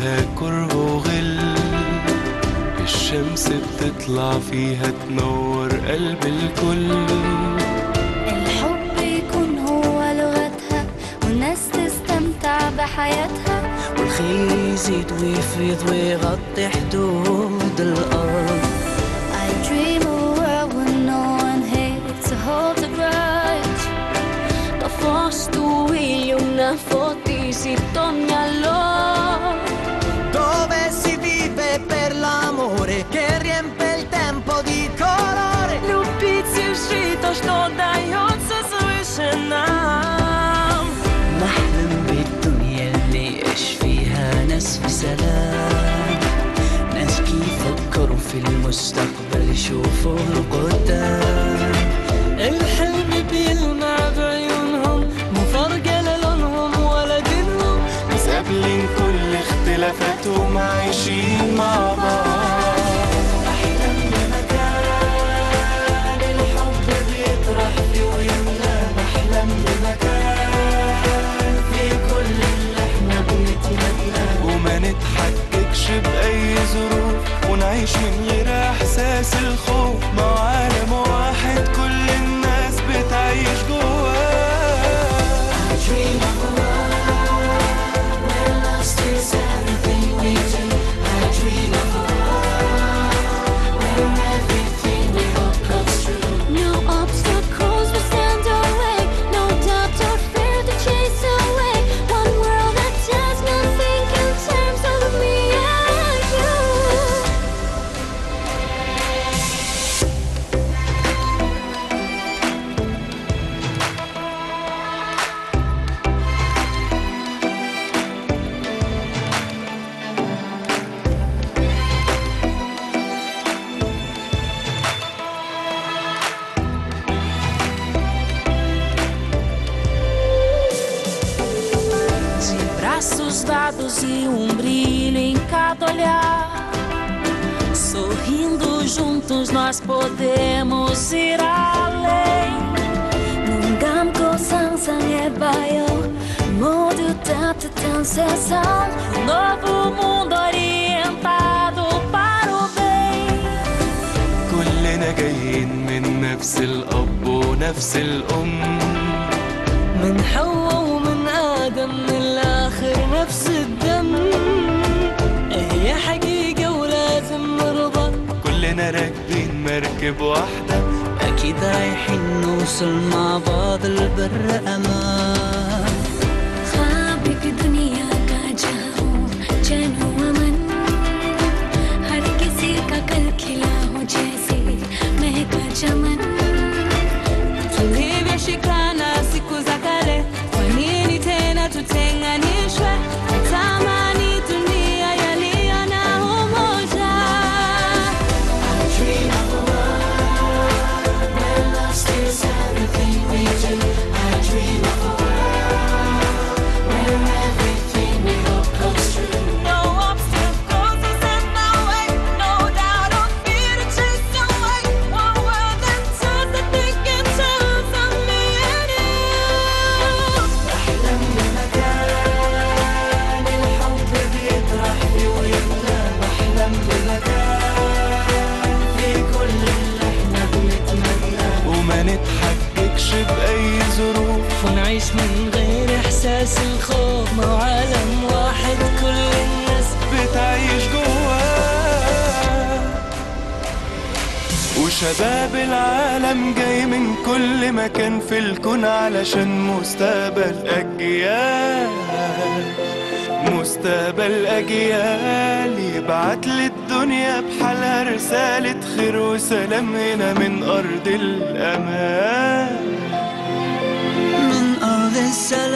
فيها كره وغل الشمس بتطلع فيها تنور قلب الكل الحب يكون هو لغتها والناس تستمتع بحياتها والخير يزيد ويفيض ويغطي حدود الأرض I dream a world with no one here to hold the grudge Da fosti una fotisi ogni allora Dove si vive per l'amore che riempie il tempo di colore Любить и жить то, что дается свыше нам نحلم بالدنيا اللي يعيش فيها ناس في سلام ناس يفكروا في المستقبل يشوفوا القدام الحلم بيلمع بعيونهم مو فارقة لا لونهم ولا دينهم ناس قابلين كل اختلافاتهم عايشين مع بعض وما نتحككش بأي ظروف ونعيش من غير إحساس الخوف مع عالم واحد كل الناس بتعيش جواه No obstacles will stand our way No doubt or fear to chase away One world that does not think in terms of me and you De braços dados e um brilho em cada olhar. Sorrindo juntos nós podemos ir além. 눈 감고 상상해봐요 모두 따뜻한 세상 Um novo mundo orientado para o bem. كلنا جايين من نفس الأب ونفس الأم من حواء ومن آدم من الآخر نفس الدم هي حقيقة ولازم نرضى كلنا راكبين مركب واحدة أكيد رايحين نوصل مع بعض البر أمان ख्वाब की दुनिया का जहाँ हो चैन हो अमन हर किसी का कल खिला हो जैसे महका चमन tulivyoshikana siku za kale, kwa nini tena tutenganishwe? Natamani dunia yaliyo na umoja. No obstacles will stand our way, no doubt or fear to chase away. One world that does the think in terms of me and you. وما نتحككش بأي ظروف ونعيش من غير إحساس الخوف مع عالم واحد كل الناس بتعيش جواه وشباب العالم جاي من كل مكان في الكون علشان مستقبل أجيال مستقبل أجيال يبعت للدنيا بحالها رسالة خير وسلام هنا من أرض الأمان من أرض السلام